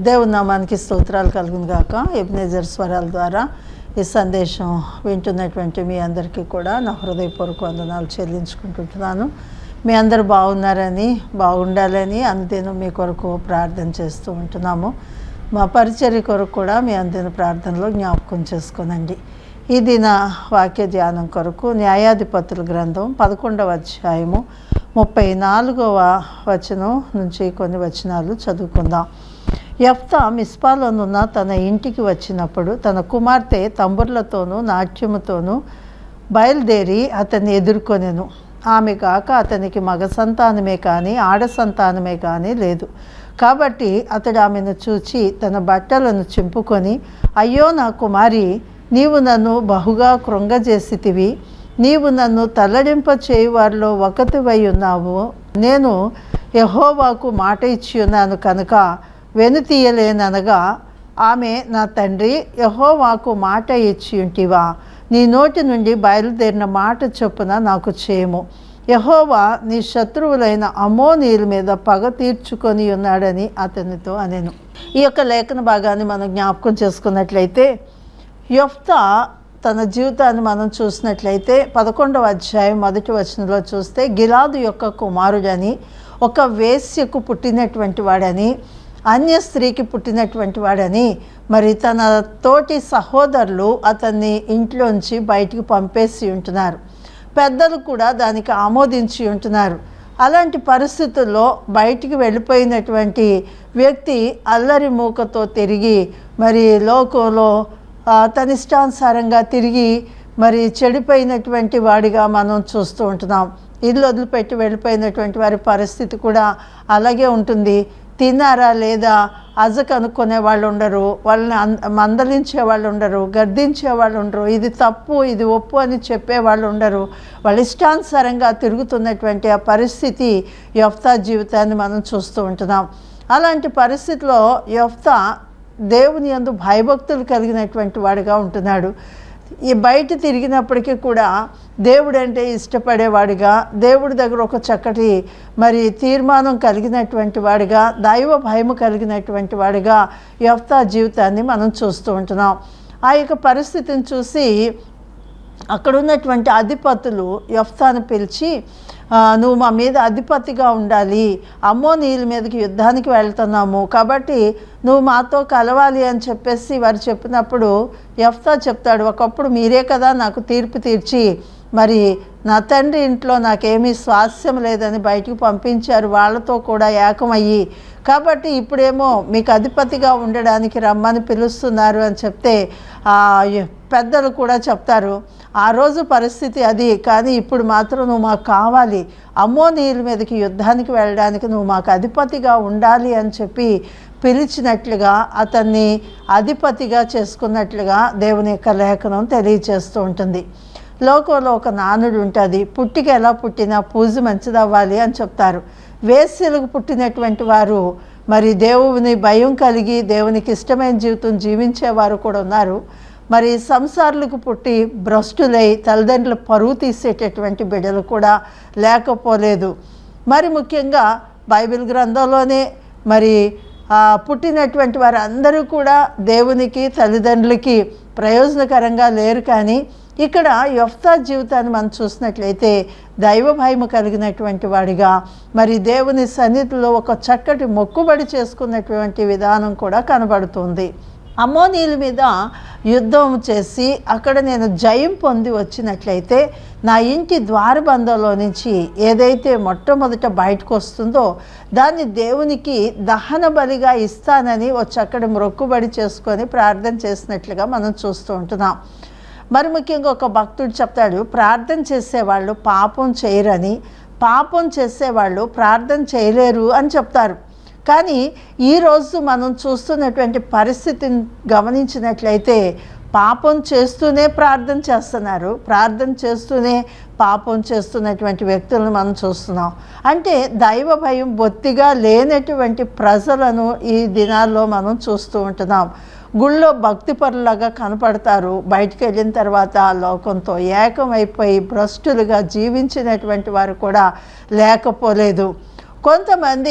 దేవుని నామానికి స్తోత్రాలు కలుగును గాక ఎబ్నేజర్ స్వరాల ద్వారా ఈ సందేశం వింటున్నటువంటి మీ అందరికీ కూడా నా హృదయపూర్వక వందనాలు చెల్లించుకుంటుంటున్నాను మీ అందరు బాగున్నారని బాగుండాలని అంతేను మీ కొరకు ప్రార్థన చేస్తూ ఉంటున్నాము మా పరిచర్య కొరకు కూడా మీ అందిన ప్రార్థనలో జ్ఞాపకం చేసుకోనండి ఈ దిన వాక్య ధ్యానం కొరకు న్యాయాధిపతుల గ్రంథం పదకొండవ అధ్యాయము ముప్పై నాలుగవ వచనం నుంచి కొన్ని వచనాలు చదువుకుందాం యఫ్తా మిస్పాలోనున్న తన ఇంటికి వచ్చినప్పుడు తన కుమార్తె తంబుర్లతోనూ నాట్యముతోనూ బయలుదేరి అతన్ని ఎదుర్కొనెను ఆమె కాక అతనికి మగ సంతానమే కానీ ఆడ సంతానమే కానీ లేదు కాబట్టి అతడు ఆమెను చూచి తన బట్టలను చింపుకొని అయ్యో నా కుమారి నీవు నన్ను బహుగా కృంగజేసితివి నీవు నన్ను తల్లడింప చేయువారిలో ఒకటివై ఉన్నావు నేను యహోవాకు మాట ఇచ్చి ఉన్నాను కనుక వెనుతీయలేననగా ఆమె నా తండ్రి యహోవాకు మాట ఇచ్చి ఉంటివా నీ నోటి నుండి బయలుదేరిన మాట చొప్పున నాకు చేయము యహోవా నీ శత్రువులైన అమోనీల మీద పగ తీర్చుకొని ఉన్నాడని అతనితో అనెను ఈ యొక్క లేఖన భాగాన్ని మనం జ్ఞాపకం చేసుకున్నట్లయితే యొఫ్తా తన జీవితాన్ని మనం చూసినట్లయితే పదకొండవ అధ్యాయం మొదటి వచనంలో చూస్తే గిలాదు యొక్క కుమారుడని ఒక వేశ్యకు పుట్టినటువంటి వాడని అన్య స్త్రీకి పుట్టినటువంటి వాడని మరి తన తోటి సహోదరులు అతన్ని ఇంట్లోంచి బయటికి పంపేసి ఉంటున్నారు పెద్దలు కూడా దానికి ఆమోదించి ఉంటున్నారు అలాంటి పరిస్థితుల్లో బయటికి వెళ్ళిపోయినటువంటి వ్యక్తి అల్లరి మూకతో తిరిగి మరి లోకంలో తన ఇష్టానుసారంగా తిరిగి మరి చెడిపోయినటువంటి వాడిగా మనం చూస్తూ ఉంటున్నాం ఇల్లు వదిలిపెట్టి వెళ్ళిపోయినటువంటి వారి పరిస్థితి కూడా అలాగే ఉంటుంది తిన్నారా లేదా అజ కనుక్కునే వాళ్ళు ఉండరు వాళ్ళని మందలించే వాళ్ళు ఉండరు గర్దించే వాళ్ళు ఉండరు ఇది తప్పు ఇది ఒప్పు అని చెప్పే వాళ్ళు ఉండరు వాళ్ళ ఇష్టానుసారంగా తిరుగుతున్నటువంటి ఆ పరిస్థితి యొఫ్తా జీవితాన్ని మనం చూస్తూ ఉంటున్నాం అలాంటి పరిస్థితిలో యొఫ్తా దేవుని యందు భయభక్తులు కలిగినటువంటి వాడిగా ఉంటున్నాడు ఈ బయట తిరిగినప్పటికీ కూడా దేవుడు అంటే ఇష్టపడేవాడిగా దేవుడి దగ్గర ఒక చక్కటి మరి తీర్మానం కలిగినటువంటి వాడిగా దైవ భయము కలిగినటువంటి వాడిగా యఫ్తా జీవితాన్ని మనం చూస్తూ ఉంటున్నాం ఆ యొక్క పరిస్థితిని చూసి అక్కడ ఉన్నటువంటి అధిపతులు యఫ్తాను పిలిచి నువ్వు మా మీద అధిపతిగా ఉండాలి అమ్మో నీళ్ళ మీదకి యుద్ధానికి వెళ్తున్నాము కాబట్టి నువ్వు మాతో కలవాలి అని చెప్పేసి వారు చెప్పినప్పుడు యఫ్తా చెప్తాడు ఒకప్పుడు మీరే కదా నాకు తీర్పు తీర్చి మరి నా తండ్రి ఇంట్లో నాకేమీ స్వాస్థ్యం లేదని బయటికి పంపించారు వాళ్ళతో కూడా ఏకమయ్యి కాబట్టి ఇప్పుడేమో మీకు అధిపతిగా ఉండడానికి రమ్మని పిలుస్తున్నారు అని చెప్తే పెద్దలు కూడా చెప్తారు ఆ రోజు పరిస్థితి అది కానీ ఇప్పుడు మాత్రం నువ్వు మాకు కావాలి అమ్మో నీళ్ళ మీదకి యుద్ధానికి వెళ్ళడానికి నువ్వు మాకు అధిపతిగా ఉండాలి అని చెప్పి పిలిచినట్లుగా అతన్ని అధిపతిగా చేసుకున్నట్లుగా దేవుని యొక్క లేఖనం తెలియచేస్తూ ఉంటుంది లోకంలో ఒక నానుడు ఉంటుంది పుట్టికి ఎలా పుట్టినా పూజ మంచిదవ్వాలి అని చెప్తారు వేస్యలకు పుట్టినటువంటి వారు మరి దేవుని భయం కలిగి దేవునికి ఇష్టమైన జీవితం జీవించేవారు కూడా ఉన్నారు మరి సంసారులకు పుట్టి భ్రష్టులై తల్లిదండ్రుల పరువు తీసేటటువంటి బిడ్డలు కూడా లేకపోలేదు మరి ముఖ్యంగా బైబిల్ గ్రంథంలోనే మరి పుట్టినటువంటి వారు అందరూ కూడా దేవునికి తల్లిదండ్రులకి ప్రయోజనకరంగా లేరు కానీ ఇక్కడ యొఫ్తా జీవితాన్ని మనం చూసినట్లయితే దైవ భయం కలిగినటువంటి వాడిగా మరి దేవుని సన్నిధిలో ఒక చక్కటి మొక్కుబడి చేసుకున్నటువంటి విధానం కూడా కనబడుతుంది అమ్మోనీల మీద యుద్ధం చేసి అక్కడ నేను జయం పొంది వచ్చినట్లయితే నా ఇంటి ద్వారబంధంలో నుంచి ఏదైతే మొట్టమొదట బయటకు వస్తుందో దాన్ని దేవునికి దహన బలిగా ఇస్తానని ఒక చక్కటి మొక్కుబడి చేసుకొని ప్రార్థన చేసినట్లుగా మనం చూస్తూ ఉంటున్నాం మరి ముఖ్యంగా ఒక భక్తుడు చెప్తాడు ప్రార్థన చేసేవాళ్ళు పాపం చేయరని పాపం చేసేవాళ్ళు ప్రార్థన చేయలేరు అని చెప్తారు కానీ ఈరోజు మనం చూస్తున్నటువంటి పరిస్థితిని గమనించినట్లయితే పాపం చేస్తూనే ప్రార్థన చేస్తున్నారు ప్రార్థన చేస్తూనే పాపం చేస్తున్నటువంటి వ్యక్తులను మనం చూస్తున్నాం అంటే దైవ భయం బొత్తిగా లేనటువంటి ప్రజలను ఈ దినాల్లో మనం చూస్తూ ఉంటున్నాం గుళ్ళో భక్తిపరులాగా కనపడతారు బయటికి వెళ్ళిన తర్వాత లోకంతో ఏకమైపోయి భ్రష్టులుగా జీవించినటువంటి వారు కూడా లేకపోలేదు కొంతమంది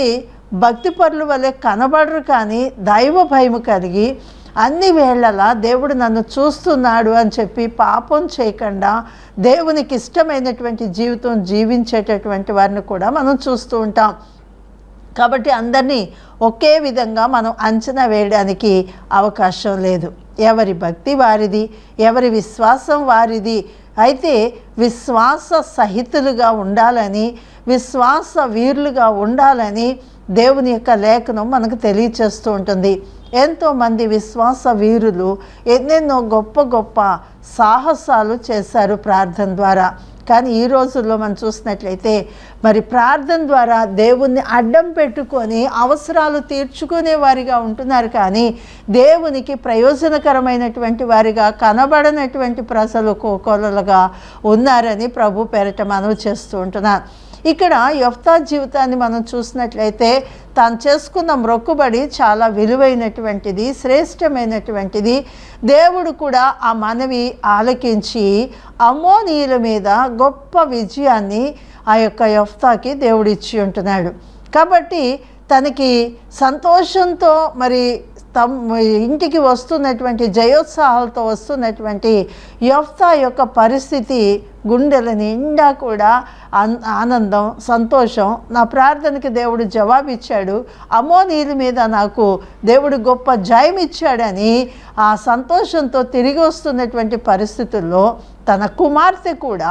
భక్తి పరుల వలె కనబడరు కానీ దైవ భయము కలిగి అన్ని వేళలా దేవుడు నన్ను చూస్తున్నాడు అని చెప్పి పాపం చేయకుండా దేవునికి ఇష్టమైనటువంటి జీవితం జీవించేటటువంటి వారిని కూడా మనం చూస్తూ ఉంటాం కాబట్టి అందరినీ ఒకే విధంగా మనం అంచనా వేయడానికి అవకాశం లేదు ఎవరి భక్తి వారిది ఎవరి విశ్వాసం వారిది అయితే విశ్వాస సహితులుగా ఉండాలని విశ్వాస వీరులుగా ఉండాలని దేవుని యొక్క లేఖనం మనకు తెలియచేస్తూ ఉంటుంది ఎంతోమంది విశ్వాస వీరులు ఎన్నెన్నో గొప్ప గొప్ప సాహసాలు చేశారు ప్రార్థన ద్వారా కానీ ఈ రోజుల్లో మనం చూసినట్లయితే మరి ప్రార్థన ద్వారా దేవుణ్ణి అడ్డం పెట్టుకొని అవసరాలు తీర్చుకునే వారిగా ఉంటున్నారు కానీ దేవునికి ప్రయోజనకరమైనటువంటి వారిగా కనబడనటువంటి ప్రజలు కోకొలలుగా ఉన్నారని ప్రభు పేరట మనవి చేస్తూ ఉంటున్నారు ఇక్కడ యొఫ్తా జీవితాన్ని మనం చూసినట్లయితే తాను చేసుకున్న మొక్కుబడి చాలా విలువైనటువంటిది శ్రేష్టమైనటువంటిది దేవుడు కూడా ఆ మనవి ఆలకించి అమోనీయుల మీద గొప్ప విజయాన్ని ఆ యొక్క యొఫ్తాకి దేవుడు ఇచ్చి ఉంటున్నాడు కాబట్టి తనకి సంతోషంతో మరి తమ ఇంటికి వస్తున్నటువంటి జయోత్సాహాలతో వస్తున్నటువంటి యొఫ్తా యొక్క పరిస్థితి గుండెల నిండా కూడా ఆన్- ఆనందం సంతోషం నా ప్రార్థనకి దేవుడు జవాబిచ్చాడు అమోనీయుల మీద నాకు దేవుడు గొప్ప జయం ఇచ్చాడని ఆ సంతోషంతో తిరిగి వస్తున్నటువంటి పరిస్థితుల్లో తన కుమార్తె కూడా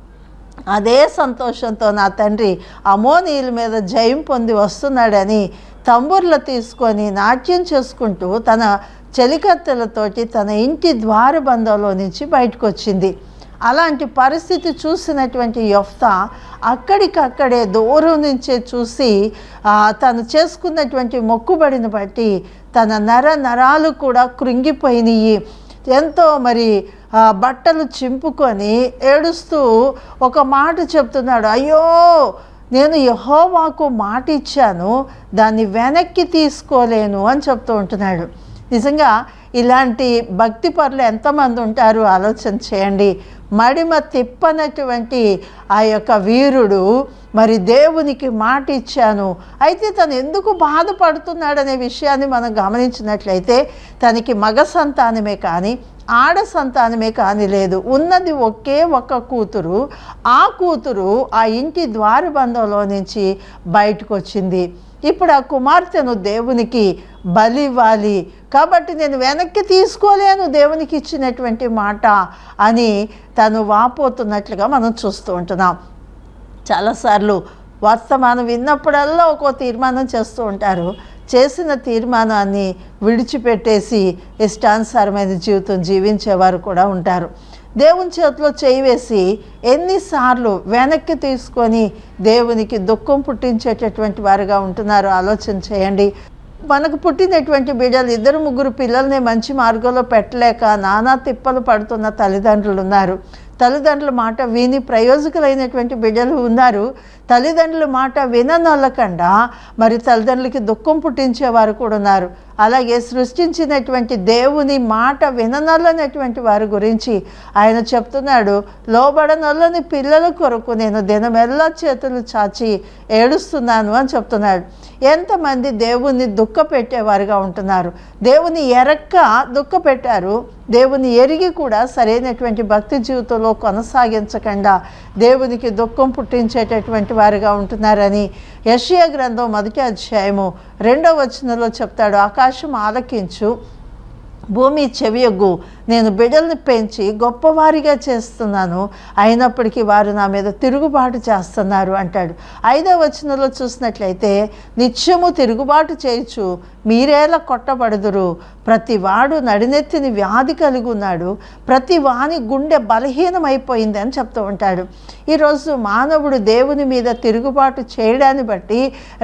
అదే సంతోషంతో నా తండ్రి అమోనీయుల మీద జయం పొంది వస్తున్నాడని తంబుర్లు తీసుకొని నాట్యం చేసుకుంటూ తన చెలికత్తెలతోటి తన ఇంటి ద్వారబంధంలో నుంచి బయటకు వచ్చింది అలాంటి పరిస్థితి చూసినటువంటి యొఫ్తా అక్కడికక్కడే దూరం నుంచే చూసి ఆ, తను చేసుకున్నటువంటి మొక్కుబడిని బట్టి తన నర నరాలు కూడా కృంగిపోయినాయి ఎంతో మరి ఆ, బట్టలు చింపుకొని ఏడుస్తూ ఒక మాట చెప్తున్నాడు అయ్యో నేను యహోవాకు మాట ఇచ్చాను దాన్ని వెనక్కి తీసుకోలేను అని చెప్తూ ఉంటున్నాడు నిజంగా ఇలాంటి భక్తి పరులు ఎంతమంది ఉంటారు ఆలోచన చేయండి మడిమ తిప్పనటువంటి ఆ యొక్క వీరుడు మరి దేవునికి మాట ఇచ్చాను అయితే తను ఎందుకు బాధపడుతున్నాడనే విషయాన్ని మనం గమనించినట్లయితే తనకి మగ సంతానమే కానీ ఆడ సంతానమే కాని లేదు ఉన్నది ఒకే ఒక కూతురు ఆ కూతురు ఆ ఇంటి ద్వారబంధంలో నుంచి బయటకు వచ్చింది ఇప్పుడు ఆ కుమార్తెను దేవునికి బలి ఇవ్వాలి కాబట్టి నేను వెనక్కి తీసుకోలేను దేవునికి ఇచ్చినటువంటి మాట అని తను వాపోతున్నట్లుగా మనం చూస్తూ ఉంటున్నాం చాలాసార్లు వర్తమానం విన్నప్పుడల్లా ఒక్కో తీర్మానం చేస్తూ ఉంటారు చేసిన తీర్మానాన్ని విడిచిపెట్టేసి ఇష్టానుసారమైన జీవితం జీవించేవారు కూడా ఉంటారు దేవుని చేతిలో చేయి వేసి ఎన్నిసార్లు వెనక్కి తీసుకొని దేవునికి దుఃఖం పుట్టించేటటువంటి వారుగా ఉంటున్నారు ఆలోచన చేయండి మనకు పుట్టినటువంటి బిడ్డలు ఇద్దరు ముగ్గురు పిల్లల్ని మంచి మార్గంలో పెట్టలేక నానా తిప్పలు పడుతున్న తల్లిదండ్రులు ఉన్నారు తల్లిదండ్రుల మాట విని ప్రయోజకులైనటువంటి బిడ్డలు ఉన్నారు తల్లిదండ్రుల మాట విననొల్లకుండా మరి తల్లిదండ్రులకి దుఃఖం పుట్టించేవారు కూడా ఉన్నారు అలాగే సృష్టించినటువంటి దేవుని మాట విననొల్లనటువంటి వారి గురించి ఆయన చెప్తున్నాడు లోబడనొల్లని పిల్లల కొరకు నేను దినమెల్లా చేతులు చాచి ఏడుస్తున్నాను అని చెప్తున్నాడు ఎంతమంది దేవుని దుఃఖ పెట్టేవారుగా ఉంటున్నారు దేవుని ఎరక్క దుఃఖ పెట్టారు దేవుని ఎరిగి కూడా సరైనటువంటి భక్తి జీవితంలో కొనసాగించకుండా దేవునికి దుఃఖం పుట్టించేటటువంటి వారుగా ఉంటున్నారని యషియా గ్రంథం మొదటి అధ్యాయము రెండవ వచనంలో చెప్తాడు ఆకాశం ఆలకించు భూమి చెవియొగ్గు నేను బిడ్డల్ని పెంచి గొప్పవారిగా చేస్తున్నాను అయినప్పటికీ వారు నా మీద తిరుగుబాటు చేస్తున్నారు అంటాడు ఐదవ వచనంలో చూసినట్లయితే నిత్యము తిరుగుబాటు చేయొచ్చు మీరేలా కొట్టబడుదురు ప్రతి వాడు నడినెత్తిని వ్యాధి కలిగి ఉన్నాడు ప్రతి వాని గుండె బలహీనమైపోయింది అని చెప్తూ ఉంటాడు ఈరోజు మానవుడు దేవుని మీద తిరుగుబాటు చేయడాన్ని బట్టి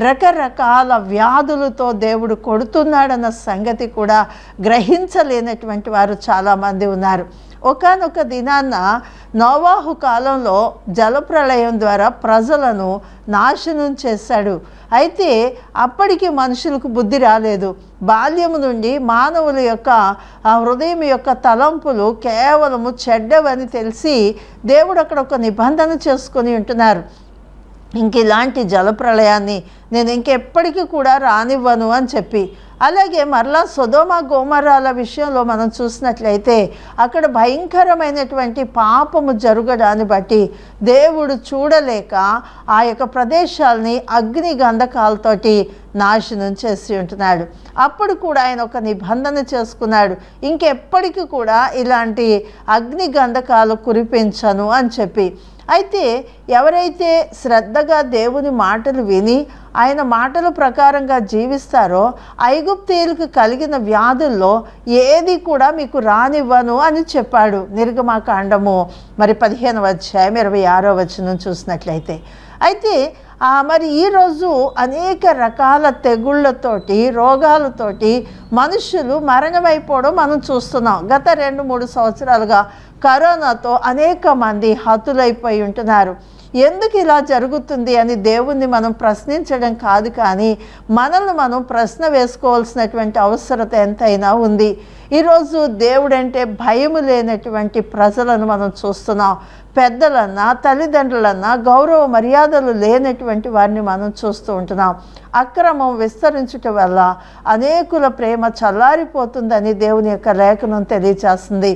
రకరకాల వ్యాధులతో దేవుడు కొడుతున్నాడన్న సంగతి కూడా గ్రహించలేనటువంటి వారు చాలామంది ఉన్నారు ఒకానొక దినాన్న నోవాహు కాలంలో జలప్రళయం ద్వారా ప్రజలను నాశనం చేశాడు అయితే అప్పటికి మనుషులకు బుద్ధి రాలేదు బాల్యము నుండి మానవుల యొక్క ఆ హృదయం యొక్క తలంపులు కేవలము చెడ్డవని తెలిసి దేవుడు అక్కడ ఒక నిబంధన చేసుకొని ఉంటున్నారు ఇంక ఇలాంటి జలప్రళయాన్ని నేను ఇంకెప్పటికీ కూడా రానివ్వను అని చెప్పి అలాగే మరలా సుధోమ గోమరాల విషయంలో మనం చూసినట్లయితే అక్కడ భయంకరమైనటువంటి పాపము జరగడాన్ని బట్టి దేవుడు చూడలేక ఆ యొక్క ప్రదేశాల్ని అగ్ని గంధకాలతోటి నాశనం చేసి ఉంటున్నాడు అప్పుడు కూడా ఆయన ఒక నిబంధన చేసుకున్నాడు ఇంకెప్పటికీ కూడా ఇలాంటి అగ్ని గంధకాలు కురిపించను అని చెప్పి అయితే ఎవరైతే శ్రద్ధగా దేవుని మాటలు విని ఆయన మాటల ప్రకారంగా జీవిస్తారో ఐగుప్తీయులకు కలిగిన వ్యాధుల్లో ఏది కూడా మీకు రానివ్వను అని చెప్పాడు నిర్గమాకాండము మరి పదిహేను అధ్యాయం ఇరవై ఆరో వచనం చూసినట్లయితే అయితే ఆ, మరి ఈరోజు అనేక రకాల తెగుళ్ళతోటి రోగాలతోటి మనుషులు మరణమైపోవడం మనం చూస్తున్నాం గత రెండు మూడు సంవత్సరాలుగా కరోనాతో అనేక మంది హతులైపోయి ఉంటున్నారు ఎందుకు ఇలా జరుగుతుంది అని దేవుణ్ణి మనం ప్రశ్నించడం కాదు కానీ మనల్ని మనం ప్రశ్న వేసుకోవాల్సినటువంటి అవసరత ఎంతైనా ఉంది ఈరోజు దేవుడంటే భయము లేనటువంటి ప్రజలను మనం చూస్తున్నాం పెద్దలన్నా తల్లిదండ్రులన్నా గౌరవ మర్యాదలు లేనటువంటి వారిని మనం చూస్తూ ఉంటున్నాం అక్రమం విస్తరించటం వల్ల అనేకుల ప్రేమ చల్లారిపోతుందని దేవుని యొక్క లేఖనం తెలియచేస్తుంది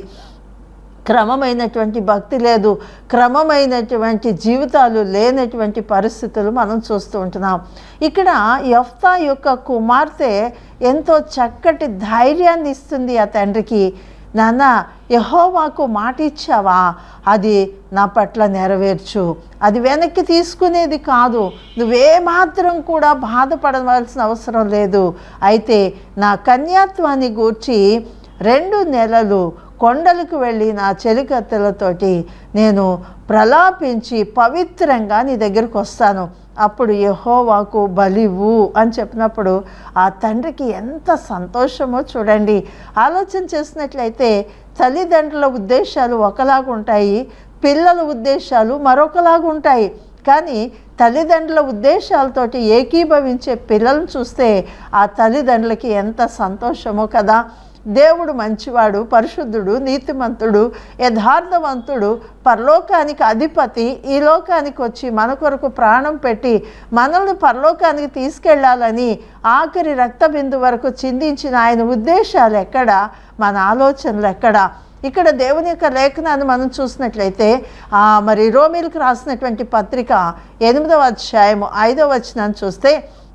క్రమమైనటువంటి భక్తి లేదు క్రమమైనటువంటి జీవితాలు లేనటువంటి పరిస్థితులు మనం చూస్తూ ఉంటున్నాం ఇక్కడ యఫ్తా యొక్క కుమార్తె ఎంతో చక్కటి ధైర్యాన్ని ఇస్తుంది ఆ తండ్రికి నాన్న యహోవాకు మాట ఇచ్చావా అది నా పట్ల నెరవేర్చు అది వెనక్కి తీసుకునేది కాదు నువ్వేమాత్రం కూడా బాధపడవలసిన అవసరం లేదు అయితే నా కన్యాత్వాన్ని గూర్చి రెండు నెలలు కొండలకు వెళ్ళి నా చెలికత్తెలతోటి నేను ప్రలాపించి పవిత్రంగా నీ దగ్గరకు వస్తాను అప్పుడు యహోవాకు బలివు అని చెప్పినప్పుడు ఆ తండ్రికి ఎంత సంతోషమో చూడండి ఆలోచన చేసినట్లయితే తల్లిదండ్రుల ఉద్దేశాలు ఒకలాగా ఉంటాయి పిల్లల ఉద్దేశాలు మరొకలాగా ఉంటాయి కానీ తల్లిదండ్రుల ఉద్దేశాలతోటి ఏకీభవించే పిల్లలను చూస్తే ఆ తల్లిదండ్రులకి ఎంత సంతోషమో కదా దేవుడు మంచివాడు పరిశుద్ధుడు నీతిమంతుడు యథార్థవంతుడు పరలోకానికి అధిపతి ఈ లోకానికి వచ్చి మన కొరకు ప్రాణం పెట్టి మనల్ని పరలోకానికి తీసుకెళ్లాలని ఆఖరి రక్త బిందు వరకు చిందించిన ఆయన ఉద్దేశాలు ఎక్కడ మన ఆలోచనలు ఎక్కడ ఇక్కడ దేవుని యొక్క లేఖనాన్ని మనం చూసినట్లయితే ఆ, మరి రోమిలకు రాసినటువంటి పత్రిక ఎనిమిదవ అధ్యాయము ఐదవ వచనాన్ని చూస్తే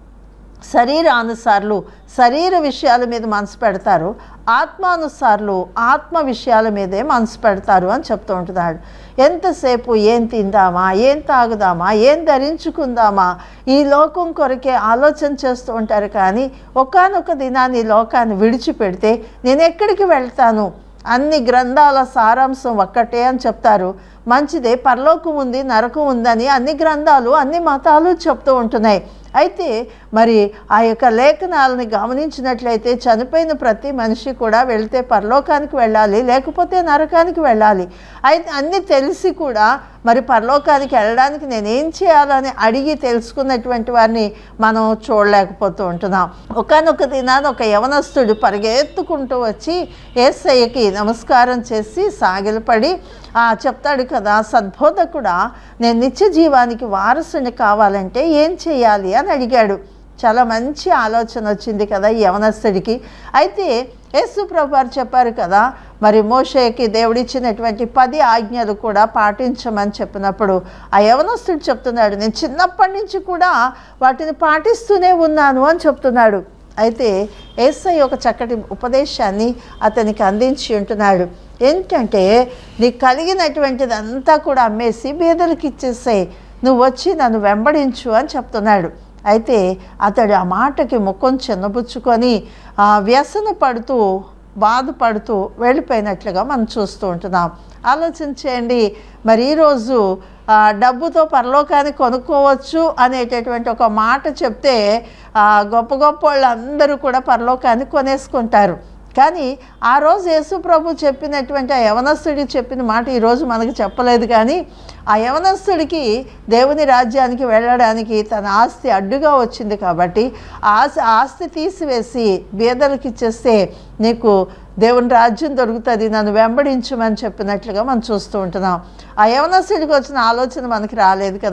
శరీరానుసార్లు శరీర విషయాల మీద మనసు పెడతారు ఆత్మానుసార్లు ఆత్మ విషయాల మీదే మనసు పెడతారు అని చెప్తూ ఉంటున్నాడు ఎంతసేపు ఏం తిందామా ఏం తాగుదామా ఏం ధరించుకుందామా ఈ లోకం కొరకే ఆలోచన చేస్తూ ఉంటారు కానీ ఒకానొక దినాన్ని ఈ లోకాన్ని విడిచిపెడితే నేను ఎక్కడికి వెళ్తాను అన్ని గ్రంథాల సారాంశం ఒక్కటే అని చెప్తారు మంచిదే పరలోకం ఉంది నరకం ఉందని అన్ని గ్రంథాలు అన్ని మతాలు చెప్తూ ఉంటున్నాయి అయితే మరి ఆ యొక్క లేఖనాలని గమనించినట్లయితే చనిపోయిన ప్రతి మనిషి కూడా వెళ్తే పరలోకానికి వెళ్ళాలి లేకపోతే నరకానికి వెళ్ళాలి అయితే అన్నీ తెలిసి కూడా మరి పరలోకానికి వెళ్ళడానికి నేనేం చేయాలని అడిగి తెలుసుకున్నటువంటి వారిని మనం చూడలేకపోతూ ఉంటున్నాం ఒకనొక దినాన ఒక యవనస్తుడు పరిగెత్తుకుంటూ వచ్చి ఏసయ్యకి నమస్కారం చేసి సాగిలపడి "ఆ, చెప్తాడు కదా సద్బోధకుడా నేను నిత్య జీవానికి వారసుని కావాలంటే ఏం చేయాలి అని అడిగాడు చాలా మంచి ఆలోచన వచ్చింది కదా ఈ యవనస్తుడికి అయితే యేసు ప్రభు వారు చెప్పారు కదా మరి మోషేకి దేవుడిచ్చినటువంటి పది ఆజ్ఞలు కూడా పాటించమని చెప్పినప్పుడు ఆ యవనస్తుడు చెప్తున్నాడు నేను చిన్నప్పటి నుంచి కూడా వాటిని పాటిస్తూనే ఉన్నాను అని చెప్తున్నాడు అయితే ఏసై ఒక చక్కటి ఉపదేశాన్ని అతనికి అందించి ఉంటున్నాడు ఏంటంటే నీకు కలిగినటువంటిది అంతా కూడా అమ్మేసి బీదలకు ఇచ్చేసాయి నువ్వు వచ్చి నన్ను వెంబడించు అని చెప్తున్నాడు అయితే అతడు ఆ మాటకి ముఖం చిన్నబుచ్చుకొని ఆ, వ్యసన పడుతూ బాధపడుతూ వెళ్ళిపోయినట్లుగా మనం చూస్తూ ఉంటున్నాం ఆలోచన చేయండి మరి ఈరోజు ఆ, డబ్బుతో పరలోకాన్ని కొనుక్కోవచ్చు అనేటటువంటి ఒక మాట చెప్తే ఆ, గొప్ప గొప్ప వాళ్ళందరూ కూడా పరలోకాన్ని కొనేసుకుంటారు కానీ ఆ రోజు యేసు ప్రభు చెప్పినటువంటి ఆ యవనస్తుడికి చెప్పిన మాట ఈరోజు మనకు చెప్పలేదు కానీ ఆ యవనస్తుడికి దేవుని రాజ్యానికి వెళ్ళడానికి తన ఆస్తి అడ్డుగా వచ్చింది కాబట్టి ఆ ఆస్తి ఆస్తి తీసివేసి బీదలకు ఇచ్చేస్తే నీకు దేవుని రాజ్యం దొరుకుతుంది నన్ను వెంబడించమని చెప్పినట్లుగా మనం చూస్తూ ఉంటున్నాం ఆ యవనస్తుడికి వచ్చిన ఆలోచన మనకి రాలేదు కదా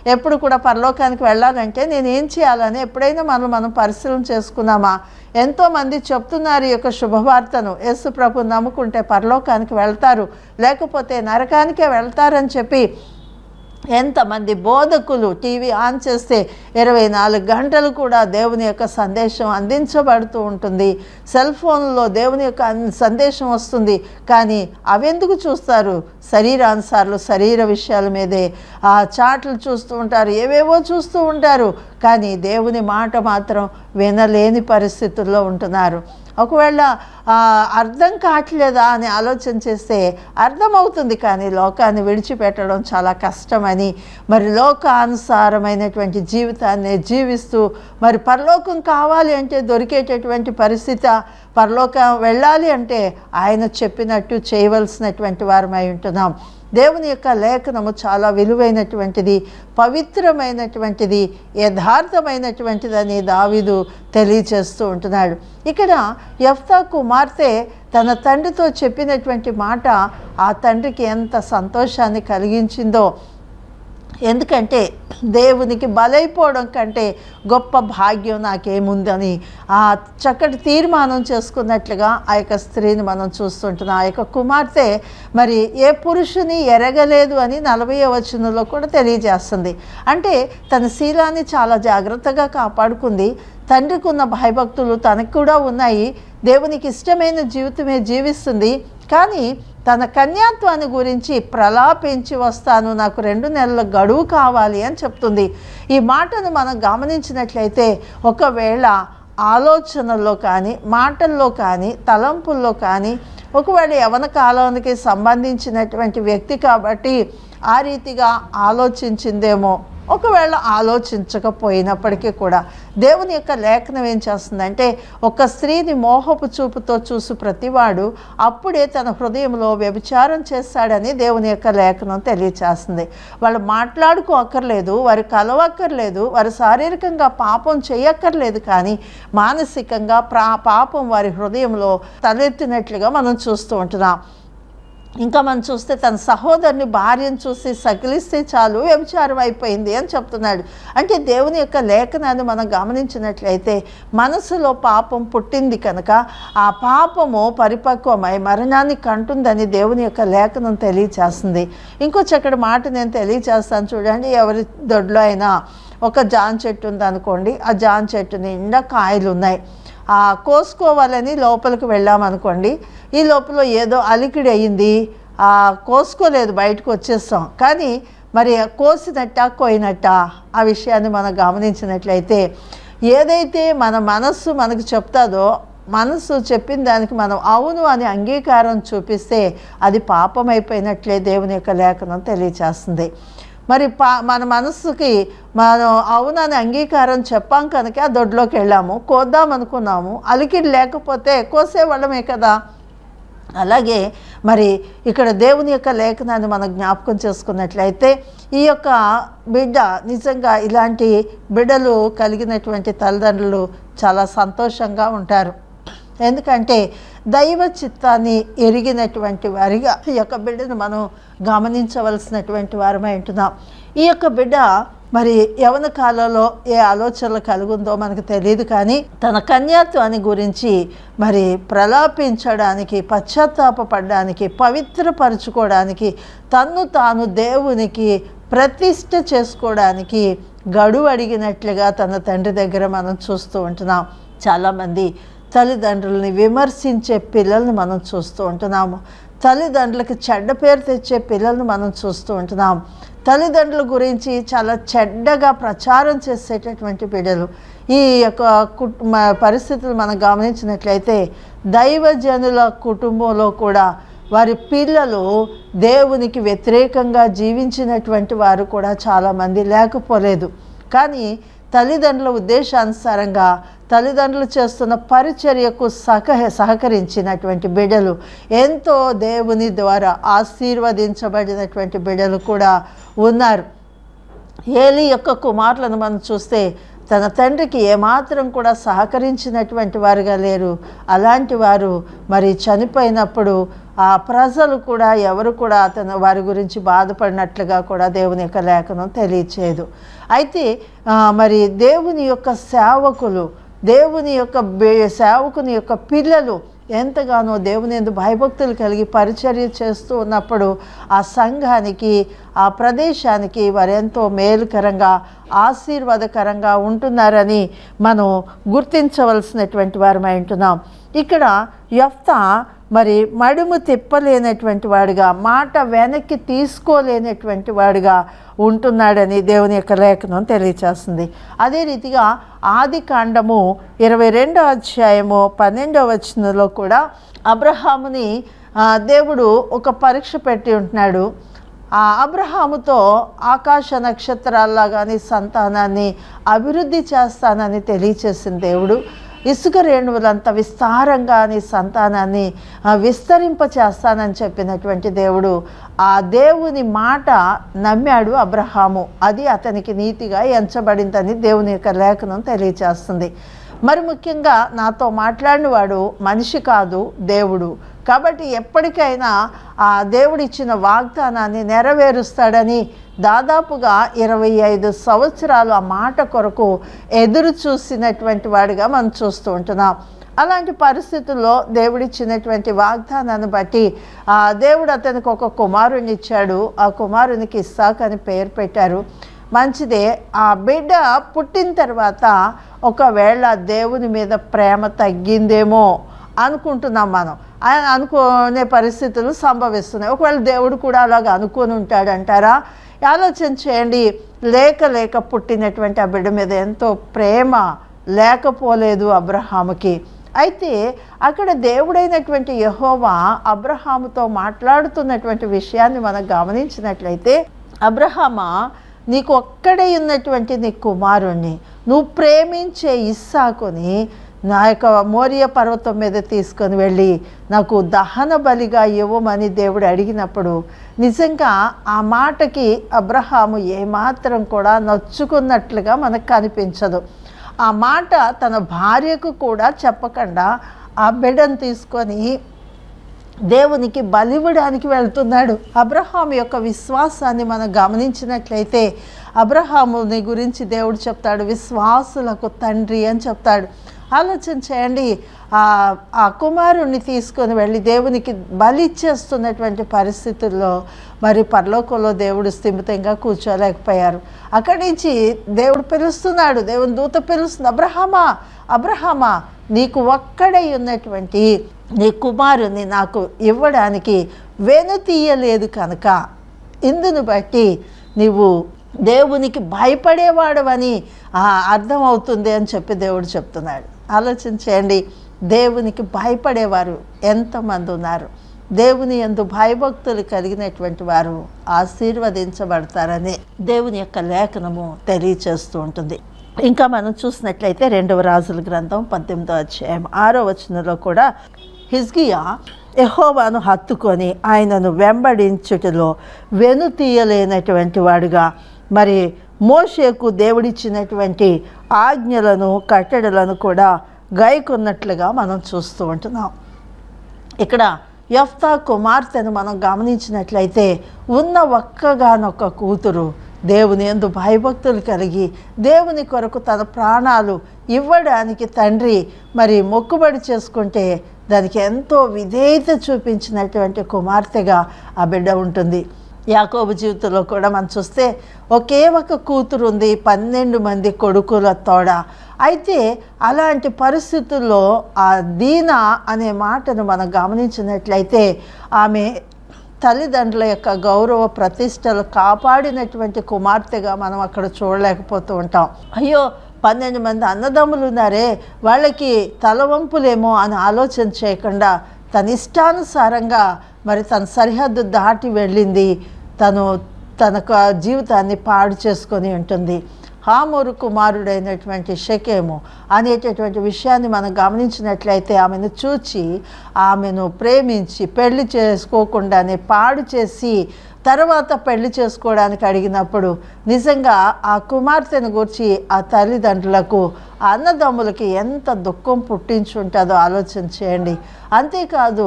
ఎప్పుడు కూడా పరలోకానికి వెళ్ళాలంటే నేను ఏం చేయాలని ఎప్పుడైనా మనం మనం పరిశీలన చేసుకున్నామా ఎంతోమంది చెప్తున్నారు ఈ యొక్క శుభవార్తను యేసు ప్రభు నమ్ముకుంటే పరలోకానికి వెళ్తారు లేకపోతే నరకానికే వెళ్తారని చెప్పి ఎంతమంది బోధకులు టీవీ ఆన్ చేస్తే ఇరవై నాలుగు గంటలు కూడా దేవుని యొక్క సందేశం అందించబడుతూ ఉంటుంది సెల్ ఫోన్లో దేవుని యొక్క అన్- సందేశం వస్తుంది కానీ అవెందుకు చూస్తారు శరీరానుసార్లు శరీర విషయాల మీదే ఆ చాట్లు చూస్తూ ఉంటారు ఏవేవో చూస్తూ ఉంటారు కానీ దేవుని మాట మాత్రం వినలేని పరిస్థితుల్లో ఉంటున్నారు ఒకవేళ ఆ, అర్థం కావట్లేదా అని ఆలోచన చేస్తే అర్థమవుతుంది కానీ లోకాన్ని విడిచిపెట్టడం చాలా కష్టమని మరి లోకానుసారమైనటువంటి జీవితాన్ని జీవిస్తూ మరి పరలోకం కావాలి అంటే దొరికేటటువంటి పరిస్థితి పరలోకం వెళ్ళాలి అంటే ఆయన చెప్పినట్టు చేయవలసినటువంటి వారమై ఉంటున్నాం దేవుని యొక్క లేఖనము చాలా విలువైనటువంటిది పవిత్రమైనటువంటిది యథార్థమైనటువంటిదని దావీదు తెలియచేస్తూ ఉంటున్నాడు ఇక్కడ యఫ్తా కుమార్తె తన తండ్రితో చెప్పినటువంటి మాట ఆ తండ్రికి ఎంత సంతోషాన్ని కలిగించిందో ఎందుకంటే దేవునికి బలైపోవడం కంటే గొప్ప భాగ్యం నాకేముందని ఆ చక్కటి తీర్మానం చేసుకున్నట్లుగా ఆ యొక్క స్త్రీని మనం చూస్తుంటున్నాం ఆ యొక్క కుమార్తె మరి ఏ పురుషుని ఎరగలేదు అని నలభై వచనంలో కూడా తెలియజేస్తుంది అంటే తన శీలాన్ని చాలా జాగ్రత్తగా కాపాడుకుంది తండ్రికి ఉన్న భయభక్తులు తనకు కూడా ఉన్నాయి దేవునికి ఇష్టమైన జీవితమే జీవిస్తుంది కానీ తన కన్యాత్వాన్ని గురించి ప్రలాపించి వస్తాను నాకు రెండు నెలల గడువు కావాలి అని చెప్తుంది ఈ మాటను మనం గమనించినట్లయితే ఒకవేళ ఆలోచనల్లో కానీ మాటల్లో కానీ తలంపుల్లో కానీ ఒకవేళ యవన కాలానికి సంబంధించినటువంటి వ్యక్తి కాబట్టి ఆ రీతిగా ఆలోచించిందేమో ఒకవేళ ఆలోచించకపోయినప్పటికీ కూడా దేవుని యొక్క లేఖనం ఏం చేస్తుందంటే ఒక స్త్రీని మోహపు చూపుతో చూసి ప్రతివాడు అప్పుడే తన హృదయంలో వ్యభిచారం చేస్తాడని దేవుని యొక్క లేఖనం తెలియచేస్తుంది వాళ్ళు మాట్లాడుకోక్కర్లేదు వారు కలవక్కర్లేదు వారు శారీరకంగా పాపం చేయక్కర్లేదు కానీ మానసికంగా ప్రా పాపం వారి హృదయంలో తలెత్తినట్లుగా మనం చూస్తూ ఉంటున్నాం ఇంకా మనం చూస్తే తన సహోదరుని భార్యను చూసి సకిలిస్తే చాలు వ్యభిచారం అయిపోయింది అని చెప్తున్నాడు అంటే దేవుని యొక్క లేఖనాన్ని మనం గమనించినట్లయితే మనసులో పాపం పుట్టింది కనుక ఆ పాపము పరిపక్వమై మరణాన్ని కంటుందని దేవుని యొక్క లేఖనం తెలియచేస్తుంది ఇంకో చక్కటి మాట నేను తెలియచేస్తాను చూడండి ఎవరి దొడ్లో అయినా ఒక జాన్ చెట్టు ఉందనుకోండి ఆ జాన్ చెట్టు నిండా కాయలు ఉన్నాయి ఆ కోసుకోవాలని లోపలికి వెళ్ళామనుకోండి ఈ లోపల ఏదో అలికిడి అయ్యింది ఆ కోసుకోలేదు బయటకు వచ్చేస్తాం కానీ మరి కోసినట్ట కోయినట్ట ఆ విషయాన్ని మనం గమనించినట్లయితే ఏదైతే మన మనస్సు మనకు చెప్తాదో మనస్సు చెప్పిన దానికి మనం అవును అని అంగీకారం చూపిస్తే అది పాపమైపోయినట్లే దేవుని యొక్క లేఖనం తెలియచేస్తుంది మరి పా మన మనస్సుకి మనం అవునని అంగీకారం చెప్పాం కనుక ఆ దొడ్లోకి వెళ్ళాము కోద్దాం అనుకున్నాము అలికిడి లేకపోతే కోసేవాళ్ళమే కదా అలాగే మరి ఇక్కడ దేవుని యొక్క లేఖనాన్ని మనం జ్ఞాపకం చేసుకున్నట్లయితే ఈ యొక్క బిడ్డ నిజంగా ఇలాంటి బిడ్డలు కలిగినటువంటి తల్లిదండ్రులు చాలా సంతోషంగా ఉంటారు ఎందుకంటే దైవ చిత్తాన్ని ఎరిగినటువంటి వారిగా ఈ యొక్క బిడ్డను మనం గమనించవలసినటువంటి వారమై ఉంటున్నాం ఈ యొక్క బిడ్డ మరి యవన కాలంలో ఏ ఆలోచనలు కలుగుందో మనకు తెలియదు కానీ తన కన్యాత్వాన్ని గురించి మరి ప్రలాపించడానికి పశ్చాత్తాపపడడానికి పవిత్రపరచుకోవడానికి తన్ను తాను దేవునికి ప్రతిష్ట చేసుకోవడానికి గడువు అడిగినట్లుగా తన తండ్రి దగ్గర మనం చూస్తూ ఉంటున్నాం చాలామంది తల్లిదండ్రులని విమర్శించే పిల్లల్ని మనం చూస్తూ ఉంటున్నాము తల్లిదండ్రులకి చెడ్డ పేరు తెచ్చే పిల్లల్ని మనం చూస్తూ ఉంటున్నాం తల్లిదండ్రుల గురించి చాలా చెడ్డగా ప్రచారం చేసేటటువంటి బిడ్డలు ఈ యొక్క కుటుంబ పరిస్థితులు మనం గమనించినట్లయితే దైవజనుల కుటుంబంలో కూడా వారి పిల్లలు దేవునికి వ్యతిరేకంగా జీవించినటువంటి వారు కూడా చాలామంది లేకపోలేదు కానీ తల్లిదండ్రుల ఉద్దేశానుసారంగా తల్లిదండ్రులు చేస్తున్న పరిచర్యకు సహ సహకరించినటువంటి బిడ్డలు ఎంతో దేవుని ద్వారా ఆశీర్వదించబడినటువంటి బిడ్డలు కూడా ఉన్నారు ఏలి యొక్క కుమారులను మనం చూస్తే తన తండ్రికి ఏమాత్రం కూడా సహకరించినటువంటి వారుగా లేరు అలాంటి వారు మరి చనిపోయినప్పుడు ఆ ప్రజలు కూడా ఎవరు కూడా అతను వారి గురించి బాధపడినట్లుగా కూడా దేవుని యొక్క లేఖనం తెలియచేయదు అయితే ఆ, మరి దేవుని యొక్క సేవకులు దేవుని యొక్క బే- సేవకుని యొక్క పిల్లలు ఎంతగానో దేవుని ఎందు భయభక్తులు కలిగి పరిచర్య చేస్తూ ఉన్నప్పుడు ఆ సంఘానికి ఆ ప్రదేశానికి వారు ఎంతో మేలుకరంగా ఆశీర్వాదకరంగా ఉంటున్నారని మనం గుర్తించవలసినటువంటి వారమై ఉంటున్నాం ఇక్కడ యఫ్తా మరి మడుము తిప్పలేనటువంటి వాడుగా మాట వెనక్కి తీసుకోలేనటువంటి వాడుగా ఉంటున్నాడని దేవుని యొక్క లేఖనం తెలియచేస్తుంది అదే రీతిగా ఆది కాండము ఇరవై రెండో అధ్యాయము పన్నెండవ వచనంలో కూడా అబ్రహాముని ఆ, దేవుడు ఒక పరీక్ష పెట్టి ఉంటున్నాడు ఆ అబ్రహాముతో ఆకాశ నక్షత్రాల్లా కానీ సంతానాన్ని అభివృద్ధి చేస్తానని తెలియచేసిన దేవుడు ఇసుక రేణువులంత విస్తారంగా నీ సంతానాన్ని ఆ, విస్తరింప చేస్తానని చెప్పినటువంటి దేవుడు ఆ దేవుని మాట నమ్మాడు అబ్రహాము అది అతనికి నీతిగా ఎంచబడిందని దేవుని యొక్క లేఖనం తెలియచేస్తుంది మరి ముఖ్యంగా నాతో మాట్లాడిన వాడు మనిషి కాదు దేవుడు కాబట్టి ఎప్పటికైనా ఆ దేవుడిచ్చిన వాగ్దానాన్ని నెరవేరుస్తాడని దాదాపుగా ఇరవై ఐదు సంవత్సరాలు ఆ మాట కొరకు ఎదురు చూసినటువంటి వాడిగా మనం చూస్తూ ఉంటున్నాం అలాంటి పరిస్థితుల్లో దేవుడిచ్చినటువంటి వాగ్దానాన్ని బట్టి ఆ దేవుడు అతనికి ఒక కుమారుని ఇచ్చాడు ఆ కుమారునికి ఇస్సాక్ అని పేరు పెట్టారు మంచిదే ఆ బిడ్డ పుట్టిన తర్వాత ఒకవేళ దేవుని మీద ప్రేమ తగ్గిందేమో అనుకుంటున్నాం మనం ఆయన అనుకునే పరిస్థితులు సంభవిస్తున్నాయి ఒకవేళ దేవుడు కూడా అలాగ అనుకొని ఉంటాడంటారా ఆలోచన చేయండి లేక లేక పుట్టినటువంటి ఆ బిడ్డ మీద ఎంతో ప్రేమ లేకపోలేదు అబ్రహాముకి అయితే అక్కడ దేవుడైనటువంటి యహోవా అబ్రహాముతో మాట్లాడుతున్నటువంటి విషయాన్ని మనం గమనించినట్లయితే అబ్రహామా నీకు ఒక్కడే ఉన్నటువంటి నీ కుమారుణ్ణి నువ్వు ప్రేమించే ఇస్సాకుని నా యొక్క మోరియ పర్వతం మీద తీసుకొని వెళ్ళి నాకు దహన బలిగా ఇవ్వమని దేవుడు అడిగినప్పుడు నిజంగా ఆ మాటకి అబ్రహాము ఏమాత్రం కూడా నొచ్చుకున్నట్లుగా మనకు కనిపించదు ఆ మాట తన భార్యకు కూడా చెప్పకుండా ఆ బిడ్డను తీసుకొని దేవునికి బలివ్వడానికి వెళ్తున్నాడు అబ్రహాం యొక్క విశ్వాసాన్ని మనం గమనించినట్లయితే అబ్రహాముని గురించి దేవుడు చెప్తాడు విశ్వాసులకు తండ్రి అని చెప్తాడు ఆలోచన చేయండి ఆ ఆ కుమారుణ్ణి తీసుకొని వెళ్ళి దేవునికి బలి ఇచ్చేస్తున్నటువంటి పరిస్థితుల్లో మరి పరలోకంలో దేవుడు స్థిమితంగా కూర్చోలేకపోయారు అక్కడి నుంచి దేవుడు పిలుస్తున్నాడు దేవుని దూత పిలుస్తుంది అబ్రహమా అబ్రహమా నీకు ఒక్కడై ఉన్నటువంటి నీ కుమారుని నాకు ఇవ్వడానికి వెను తీయలేదు కనుక ఇందును బట్టి నీవు దేవునికి భయపడేవాడవని ఆ, అర్థమవుతుంది అని చెప్పి దేవుడు చెప్తున్నాడు ఆలోచన చేయండి దేవునికి భయపడేవారు ఎంతమంది ఉన్నారు దేవుని ఎందు భయభక్తులు కలిగినటువంటి వారు ఆశీర్వదించబడతారని దేవుని యొక్క లేఖనము తెలియచేస్తూ ఉంటుంది ఇంకా మనం చూసినట్లయితే రెండవ రాజుల గ్రంథం పద్దెనిమిదో అధ్యాయం ఆరో వచనంలో కూడా హిజ్కియా యెహోవాను హత్తుకొని ఆయనను వెంబడించుటలో వెను తీయలేనటువంటి వాడుగా మరి మోషేకు దేవుడిచ్చినటువంటి ఆజ్ఞలను కట్టడలను కూడా గైకొన్నట్లుగా మనం చూస్తూ ఉంటున్నాం ఇక్కడ యఫ్తా కుమార్తెను మనం గమనించినట్లయితే ఉన్న ఒక్కగానొక్క కూతురు దేవుని ఎందు భయభక్తులు కలిగి దేవుని కొరకు తన ప్రాణాలు ఇవ్వడానికి తండ్రి మరి మొక్కుబడి చేసుకుంటే దానికి ఎంతో విధేయత చూపించినటువంటి కుమార్తెగా ఆ బిడ్డ ఉంటుంది యాకోబు జీవితంలో కూడా మనం చూస్తే ఒకే ఒక కూతురు ఉంది పన్నెండు మంది కొడుకుల తోడ అయితే అలాంటి పరిస్థితుల్లో ఆ దీన అనే మాటను మనం గమనించినట్లయితే ఆమె తల్లిదండ్రుల యొక్క గౌరవ ప్రతిష్టలు కాపాడినటువంటి కుమార్తెగా మనం అక్కడ చూడలేకపోతూ ఉంటాం అయ్యో పన్నెండు మంది అన్నదమ్ములు ఉన్నారే వాళ్ళకి తలవంపులేమో అని ఆలోచన చేయకుండా తన ఇష్టానుసారంగా మరి తన సరిహద్దు దాటి వెళ్ళింది తను తన క- జీవితాన్ని పాడు చేసుకొని ఉంటుంది హామూరు కుమారుడైనటువంటి షకేము అనేటటువంటి విషయాన్ని మనం గమనించినట్లయితే ఆమెను చూచి ఆమెను ప్రేమించి పెళ్లి చేసుకోకుండానే పాడు చేసి తర్వాత పెళ్లి చేసుకోవడానికి అడిగినప్పుడు నిజంగా ఆ కుమార్తెను గురించి ఆ తల్లిదండ్రులకు ఆ అన్నదమ్ములకి ఎంత దుఃఖం పుట్టించుంటుందో ఆలోచన చేయండి అంతేకాదు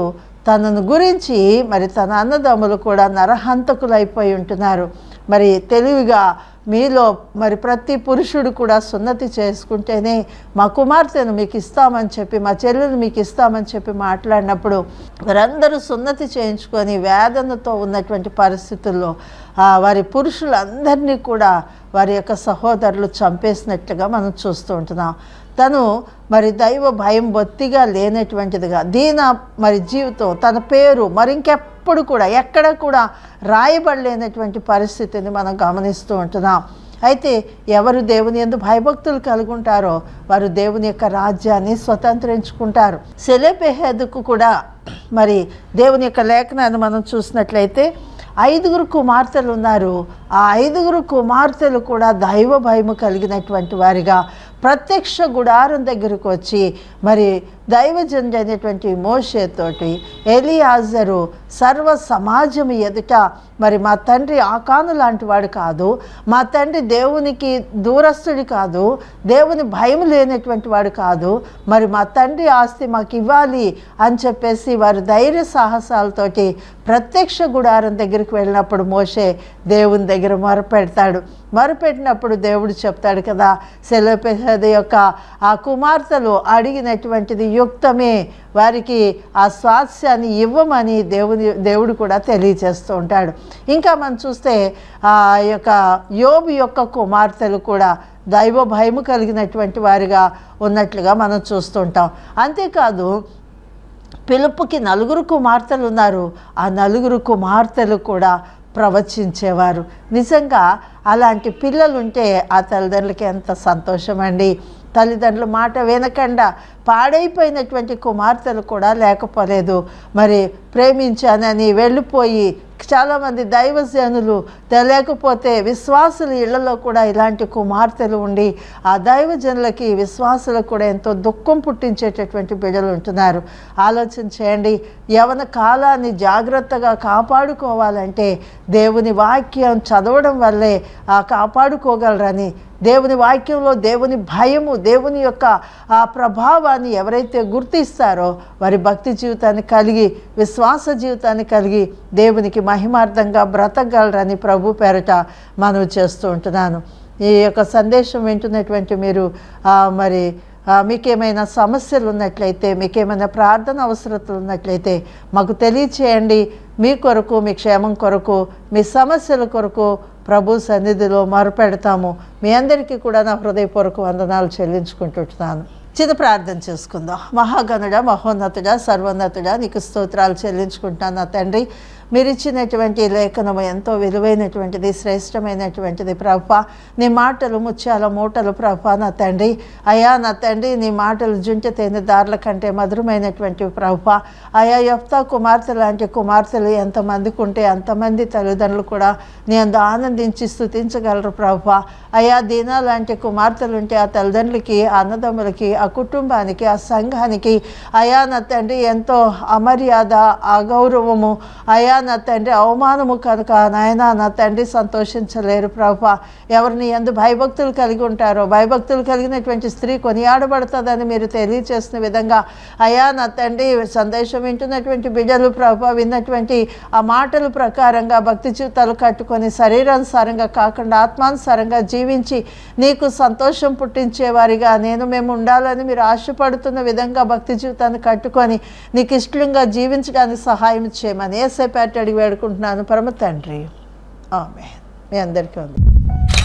తనను గురించి మరి తన అన్నదమ్ములు కూడా నరహంతకులు అయిపోయి ఉంటున్నారు మరి తెలివిగా మీలో మరి ప్రతి పురుషుడు కూడా సున్నతి చేసుకుంటేనే మా కుమార్తెను మీకు ఇస్తామని చెప్పి మా చెల్లెలు మీకు ఇస్తామని చెప్పి మాట్లాడినప్పుడు వారందరూ సున్నతి చేయించుకొని వేదనతో ఉన్నటువంటి పరిస్థితుల్లో ఆ, వారి పురుషులందరినీ కూడా వారి యొక్క సహోదరులు చంపేసినట్లుగా మనం చూస్తూ ఉంటున్నాం తను మరి దైవ భయం బొత్తిగా లేనటువంటిదిగా దీన మరి జీవితం తన పేరు మరి ఇంకెప్పుడు కూడా ఎక్కడ కూడా రాయబడలేనటువంటి పరిస్థితిని మనం గమనిస్తూ ఉంటున్నాం అయితే ఎవరు దేవుని ఎందు భయభక్తులు కలిగి ఉంటారో వారు దేవుని యొక్క రాజ్యాన్ని స్వతంత్రించుకుంటారు సెలెపెహెదుకు కూడా మరి దేవుని యొక్క లేఖనాన్ని మనం చూసినట్లయితే ఐదుగురు కుమార్తెలు ఉన్నారు ఆ ఐదుగురు కుమార్తెలు కూడా దైవ భయము కలిగినటువంటి వారిగా ప్రత్యక్ష గుడారం దగ్గరకు వచ్చి మరి దైవజనుడు అయినటువంటి మోషేతోటి ఎలియాజరు సర్వ సమాజం ఎదుట మరి మా తండ్రి ఆకాను లాంటి వాడు కాదు మా తండ్రి దేవునికి దూరస్తుడి కాదు దేవుని భయం లేనటువంటి వాడు కాదు మరి మా తండ్రి ఆస్తి మాకు ఇవ్వాలి అని చెప్పేసి వారు ధైర్య సాహసాలతోటి ప్రత్యక్ష గుడారం దగ్గరికి వెళ్ళినప్పుడు మోషే దేవుని దగ్గర మొరపెడతాడు మొరపెట్టినప్పుడు దేవుడు చెప్తాడు కదా సెలపెహద యొక్క ఆ కుమార్తెలు అడిగినటువంటిది యుక్తమే వారికి ఆ స్వాస్యాన్ని ఇవ్వమని దేవుని దేవుడు కూడా తెలియజేస్తూ ఉంటాడు ఇంకా మనం చూస్తే ఆ యొక్క యోబు యొక్క కుమార్తెలు కూడా దైవ భయము కలిగినటువంటి వారిగా ఉన్నట్లుగా మనం చూస్తుంటాం అంతేకాదు పిలుపుకి నలుగురు కుమార్తెలు ఉన్నారు ఆ నలుగురు కుమార్తెలు కూడా ప్రవచించేవారు నిజంగా అలాంటి పిల్లలు ఉంటే ఆ తల్లిదండ్రులకి ఎంత సంతోషం అండి తల్లిదండ్రుల మాట వినకుండా పాడైపోయినటువంటి కుమార్తెలు కూడా లేకపోలేదు మరి ప్రేమించానని వెళ్ళిపోయి చాలామంది దైవజనులు తెలియకపోతే విశ్వాసుల ఇళ్లలో కూడా ఇలాంటి కుమార్తెలు ఉండి ఆ దైవజనులకి విశ్వాసులకు కూడా ఎంతో దుఃఖం పుట్టించేటటువంటి బిడ్డలు ఉంటున్నారు ఆలోచన చేయండి యవన కాలాన్ని జాగ్రత్తగా కాపాడుకోవాలంటే దేవుని వాక్యం చదవడం వల్లే ఆ కాపాడుకోగలరని దేవుని వాక్యంలో దేవుని భయము దేవుని యొక్క ఆ ప్రభావాన్ని ఎవరైతే గుర్తిస్తారో వారి భక్తి జీవితాన్ని కలిగి విశ్వాస జీవితాన్ని కలిగి దేవునికి మహిమార్థంగా బ్రతకగలరని ప్రభు పేరట మనవి చేస్తూ ఉంటున్నాను ఈ యొక్క సందేశం వింటున్నటువంటి మీరు ఆ, మరి ఆ, మీకేమైనా సమస్యలు ఉన్నట్లయితే మీకేమైనా ప్రార్థన అవసరతలు ఉన్నట్లయితే మాకు తెలియచేయండి మీ కొరకు మీ క్షేమం కొరకు మీ సమస్యల కొరకు ప్రభు సన్నిధిలో మొరపెడతాము మీ అందరికీ కూడా నా హృదయపూర్వక వందనాలు చెల్లించుకుంటుంటున్నాను చిన్న ప్రార్థన చేసుకుందాం మహాగణుడ మహోన్నతుడ సర్వోన్నతుడ నీకు స్తోత్రాలు చెల్లించుకుంటాను నా తండ్రి మీరు ఇచ్చినటువంటి లేఖనము ఎంతో విలువైనటువంటిది శ్రేష్టమైనటువంటిది ప్రభ నీ మాటలు ముత్యాల మూటలు ప్రభ నా తండ్రి అయా నా తండ్రి నీ మాటలు జుంటి తేనె దారుల కంటే మధురమైనటువంటి ప్రభ అయా యొప్తా కుమార్తె లాంటి కుమార్తెలు ఎంతమందికి ఉంటే అంతమంది తల్లిదండ్రులు కూడా నీ అంత ఆనందించి స్థుతించగలరు ప్రభ అయా దీనా లాంటి కుమార్తెలు ఉంటే ఆ తల్లిదండ్రులకి ఆ అన్నదమ్ములకి ఆ కుటుంబానికి ఆ సంఘానికి అయా నా తండ్రి ఎంతో అమర్యాద అగౌరవము అయా నా తండ్రి అవమానము కనుక నాయన నా తండ్రి సంతోషించలేరు ప్రభా ఎవరిని ఎందు భయభక్తులు కలిగి ఉంటారో భయభక్తులు కలిగినటువంటి స్త్రీ కొనియాడబడుతుందని మీరు తెలియచేసిన విధంగా అయా నా తండ్రి సందేశం వింటున్నటువంటి బిడ్డలు ప్రభా విన్నటువంటి ఆ మాటల ప్రకారంగా భక్తి జీవితాలు కట్టుకొని శరీరానుసారంగా కాకుండా ఆత్మానుసారంగా జీవించి నీకు సంతోషం పుట్టించేవారిగా నేను మేము ఉండాలని మీరు ఆశపడుతున్న విధంగా భక్తి జీవితాన్ని కట్టుకొని నీకు ఇష్టంగా జీవించడానికి సహాయం చేయమని ఏసేపేట అడిగి వేడుకుంటున్నాను పరమ తండ్రి ఆమె మీ అందరికీ ఉంది